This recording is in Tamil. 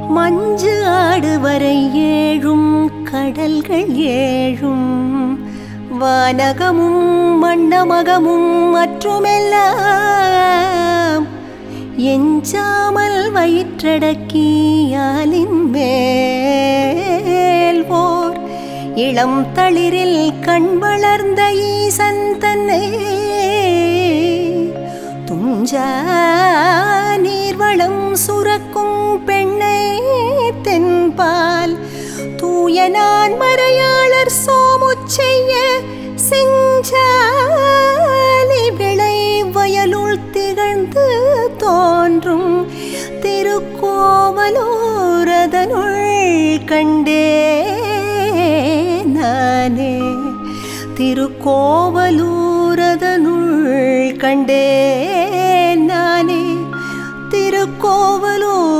மஞ்சு ஆடு வரை ஏழும் கடல்கள் ஏழும் வானகமும் மண்ணமகமும் மற்றுமெல்லாம் எஞ்சாமல் வயிற்றடக்கியாலின் மேல் ஓர் இளம் தளிரில் கண் வளர்ந்த ஈசன் தன்னை துஞ்சா நீர்வளம் சுரக்கும் பெண்ணை தென்பால் தூய நான் மறையாளர் சோமுச்செய்ய செஞ்சாலி விளை வயலுள் திகழ்ந்து தோன்றும் திருக்கோவலூரதனுள் கண்டே நானே திருக்கோவலூரதனுள் கண்டே நானே திருக்கோவலூர்